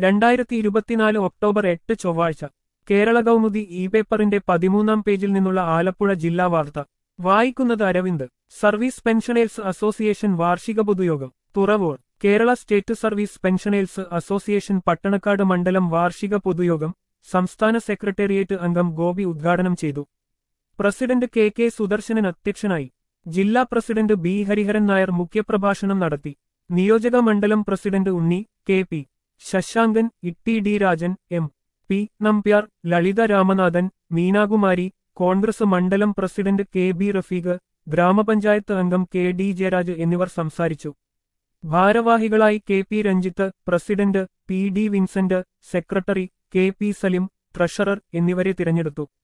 രണ്ടായിരത്തി ഇരുപത്തിനാല് ഒക്ടോബർ എട്ട് ചൊവ്വാഴ്ച കേരള കൗമുദി ഇ പേപ്പറിന്റെ പതിമൂന്നാം പേജിൽ നിന്നുള്ള ആലപ്പുഴ ജില്ലാ വാർത്ത വായിക്കുന്നത് അരവിന്ദ് സർവീസ് പെൻഷനേഴ്സ് അസോസിയേഷൻ വാർഷിക പൊതുയോഗം Thuravoor Kerala state service pensioners association Pattanakkad മണ്ഡലം വാർഷിക പൊതുയോഗം സംസ്ഥാന സെക്രട്ടേറിയറ്റ് അംഗം ഗോപി ഉദ്ഘാടനം ചെയ്തു പ്രസിഡന്റ് കെ കെ സുദർശനൻ അധ്യക്ഷനായി ജില്ലാ പ്രസിഡന്റ് ബി ഹരിഹരൻ നായർ മുഖ്യപ്രഭാഷണം നടത്തി നിയോജക മണ്ഡലം president Unni K P Sasankan Itty D Rajan M P Nambiar Lalitha Ramanathan Meenakumari Congress മണ്ഡലം പ്രസിഡന്റ് കെ ബി റഫീഖ് ഗ്രാമപഞ്ചായത്ത് അംഗം കെ ഡി ജയരാജ് എന്നിവർ സംസാരിച്ചു ഭാരവാഹികളായി K P Ranjith president P D Vincent secretary K P Salim treasurer എന്നിവരെ തിരഞ്ഞെടുത്തു